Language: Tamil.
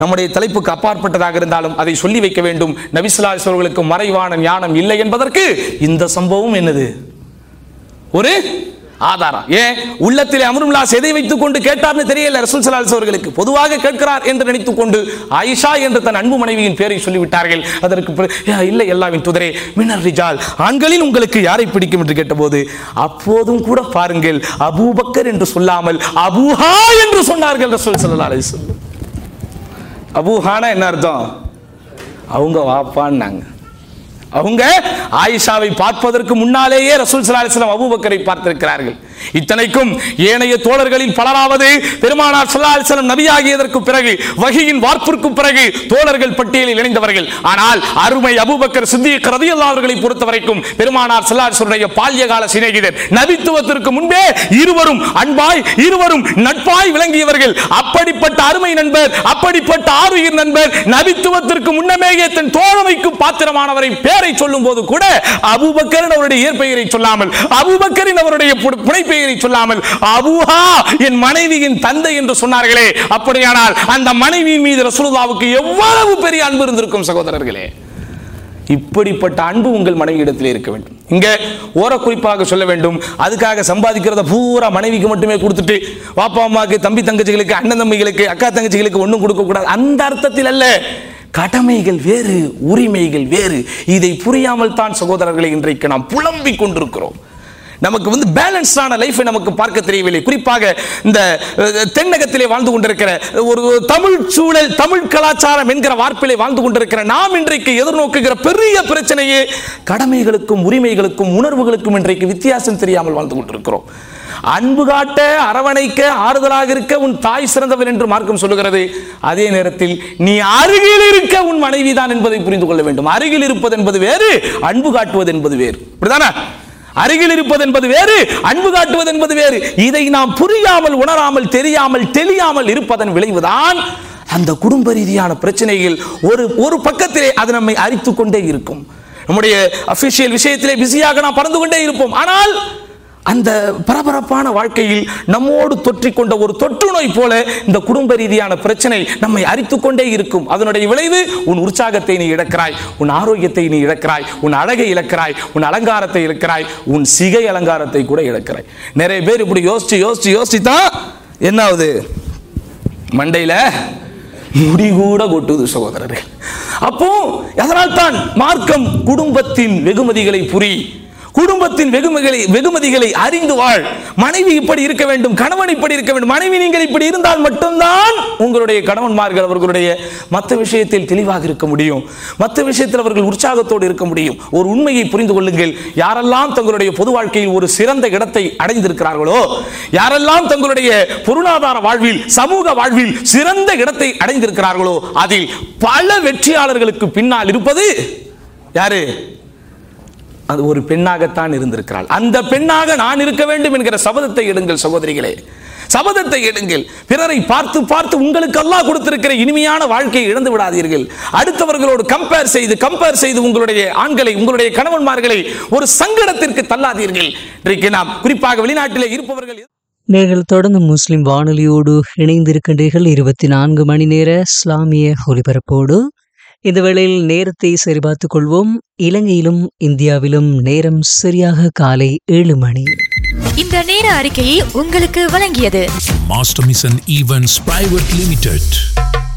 நம்முடைய தலைப்புக்கு அப்பாற்பட்டதாக இருந்தாலும் அதை சொல்லி வைக்க வேண்டும் நபிசுல்லாஸ் அவர்களுக்கு மறைவான ஞானம் இல்லை என்பதற்கு இந்த சம்பவம் என்னது ஒரு ஆதாரம் ஏன் உள்ளத்திலே அமருல்லாஸ் எதை வைத்துக் கொண்டு கேட்டார்னு தெரியல ரசூல் சலாஸ் அவர்களுக்கு பொதுவாக கேட்கிறார் என்று நினைத்துக் கொண்டு ஆயிஷா என்று தன் அன்பு மனைவியின் பேரை சொல்லிவிட்டார்கள் அதற்கு பிறகு, "யா, இல்லை எல்லாவின் துதரே மினர் ரிஜால் ஆண்களில் உங்களுக்கு யாரை பிடிக்கும் என்று கேட்டபோது அப்போதும் கூட பாருங்கள் அபூபக்கர் என்று சொல்லாமல் அபூஹா என்று சொன்னார்கள் ரசூல் சல்லா அலிஸ்வல்லம் அபூஹானா என்ன அர்த்தம் அவங்க வாப்பான்னாங்க அவங்க ஆயிஷாவை பார்ப்பதற்கு முன்னாலேயே ரசூல் ஸல்லல்லாஹு அலைஹி வஸல்லம் அபூபக்கரை பார்த்திருக்கிறார்கள் இத்தனைக்கும் ஏனைய தோழர்களில் பலராவது பெருமானார் ஸல்லல்லாஹு அலைஹி வஸல்லம் நபியாகியதற்கு பிறகு வஹியின் வார்ப்பிற்கு பிறகு தோழர்கள் பட்டியலில் இணைந்தவர்கள் ஆனால் அருமை அபூபக்கர் சித்திக் ரலியல்லாஹு அவர்களை பொறுத்தவரைக்கும் பெருமானார் ஸல்லல்லாஹு அலைஹி வஸல்லம் பால்யகால சிநேகிதர் நபித்துவத்திற்கு முன்பே இருவரும் அன்பாய் இருவரும் நட்பாய் விளங்கியவர்கள் அப்படிப்பட்ட அருமை நண்பர் அப்படிப்பட்ட ஆருயிர் நண்பர் நபித்துவத்திற்கு முன்னமேயே தன் தோழமைக்கு பாத்திரமானவரை பேரை சொல்லும் போது கூட அபூபக்கரின் அவருடைய இயற்பெயரை சொல்லாமல் அபூபக்கரின் அவருடைய பு- புனைப்பெயரை சொல்லாமல் அபூஹா என் மனைவியின் தந்தை என்று சொன்னார்களே அப்படியானால் அந்த மனைவியின் மீது ரசூலுல்லாவுக்கு எவ்வளவு பெரிய அன்பு இருந்திருக்கும் சகோதரர்களே இப்படிப்பட்ட அன்பு உங்கள் மனைவியிடத்தில் இருக்க வேண்டும் இங்க ஓர குறிப்பாக சொல்ல வேண்டும் அதுக்காக சம்பாதிக்கிறத பூரா மனைவிக்கு மட்டுமே கொடுத்துட்டு பாப்பா அம்மாக்கு தம்பி தங்கச்சிகளுக்கு அண்ணன் தம்பிகளுக்கு அக்கா தங்கச்சிகளுக்கு ஒன்றும் கொடுக்க கூடாது அந்த அர்த்தத்தில் அல்ல கடமைகள் வேறு உரிமைகள் வேறு இதை புரியாமல் தான் சகோதரர்களை இன்றைக்கு நாம் புலம்பிக் கொண்டிருக்கிறோம் நமக்கு வந்து பேலன்ஸ்டான லைஃபை நமக்கு பார்க்க தெரியவில்லை குறிப்பாக இந்த அஹ், தென்னகத்திலே வாழ்ந்து கொண்டிருக்கிற ஒரு தமிழ் சூழல் தமிழ் கலாச்சாரம் என்கிற வார்ப்பிலே வாழ்ந்து கொண்டிருக்கிற நாம் இன்றைக்கு எதிர்நோக்குகிற பெரிய பிரச்சனையே கடமைகளுக்கும் உரிமைகளுக்கும் உணர்வுகளுக்கும் இன்றைக்கு வித்தியாசம் தெரியாமல் வாழ்ந்து கொண்டிருக்கிறோம் அன்பு காட்ட அரவணைக்க ஆறுதலாக இருக்க உன் தாய் சிறந்தவள் என்று மார்க்கம் சொல்லுகிறது அதே நேரத்தில் நீ அருகில் இருக்க உன் மனைவிதான் என்பதை புரிந்து கொள்ள வேண்டும் அருகில் இருப்பது என்பது வேறு அன்பு காட்டுவது என்பது வேறு இப்படிதானே அருகில் இருப்பது என்பது வேறு அன்பு காட்டுவது என்பது வேறு இதை நாம் புரியாமல் உணராமல் தெரியாமல் தெளியாமல் இருப்பதன் விளைவுதான் அந்த குடும்ப ரீதியான பிரச்சனைகள் ஒரு ஒரு பக்கத்திலே அது நம்மை அரித்துக் கொண்டே இருக்கும் நம்முடைய அபிஷியல் விஷயத்திலே பிஸியாக நாம் பறந்து கொண்டே இருப்போம் ஆனால் அந்த பரபரப்பான வாழ்க்கையில் நம்மோடு தொற்றிக் கொண்ட ஒரு தொற்று நோய் போல இந்த குடும்ப ரீதியான பிரச்சனை நம்மை அரித்துக் கொண்டே இருக்கும் அதனுடைய விளைவு உன் உற்சாகத்தை நீ இழக்கிறாய் உன் ஆரோக்கியத்தை நீ இழக்கிறாய் உன் அழகை இழக்கிறாய் உன் அலங்காரத்தை இழக்கிறாய் உன் சிகை அலங்காரத்தை கூட இழக்கிறாய் நிறைய பேர் இப்படி யோசிச்சு யோசிச்சு யோசிச்சு தான் என்ன ஆகுது மண்டையில முடி கூட கொட்டுது சகோதரர்கள் அப்போ அதனால் தான் மார்க்கம் குடும்பத்தின் வெகுமதிகளை புரி குடும்பத்தின் வெகுமதிகளை வெகுமதிகளை அறிந்து வாழ் மனைவி இப்படி இருக்க வேண்டும் கணவன் இப்படி இருக்க வேண்டும் மனைவி நீங்கள் இப்படி இருந்தால் மட்டும்தான் உங்களுடைய கணவன்மார்கள் அவர்களுடைய மற்ற விஷயத்தில் தெளிவாக இருக்க முடியும் மற்ற விஷயத்தில் அவர்கள் உற்சாகத்தோடு இருக்க முடியும் ஒரு உண்மையை புரிந்து கொள்ளுங்கள் யாரெல்லாம் தங்களுடைய பொது வாழ்க்கையில் ஒரு சிறந்த இடத்தை அடைந்திருக்கிறார்களோ யாரெல்லாம் தங்களுடைய பொருளாதார வாழ்வில் சமூக வாழ்வில் சிறந்த இடத்தை அடைந்திருக்கிறார்களோ அதில் பல வெற்றியாளர்களுக்கு பின்னால் இருப்பது யாரு அது ஒரு பெண்ணாகத்தான் இருந்திருக்கிறாள் அந்த பெண்ணாக நான் இருக்க வேண்டும் என்கிற சபதத்தை எடுங்கள் சகோதரிகளே சபதத்தை எடுங்கள் பிறரை பார்த்து பார்த்து உங்களுக்கு அல்லாஹ் கொடுத்திருக்கிற இனிமையான வாழ்க்கையை இழந்து விடாதீர்கள் அடுத்தவர்களோடு கம்பேர் செய்து கம்பேர் செய்து உங்களுடைய ஆண்களை உங்களுடைய கணவன்மார்களை ஒரு சங்கடத்திற்கு தள்ளாதீர்கள் இன்றைக்கு நாம் குறிப்பாக வெளிநாட்டிலே இருப்பவர்கள் நீங்கள் தொடர்ந்து முஸ்லிம் வானொலியோடு இணைந்திருக்கின்றீர்கள் இருபத்தி நான்கு மணி நேர இஸ்லாமிய ஒலிபரப்போடு இந்த வேளையில் நேரத்தை சரிபார்த்துக் கொள்வோம் இலங்கையிலும் இந்தியாவிலும் நேரம் சரியாக காலை ஏழு மணி இந்த நேர அறிக்கையை உங்களுக்கு வழங்கியது Master Mission Events Private Limited.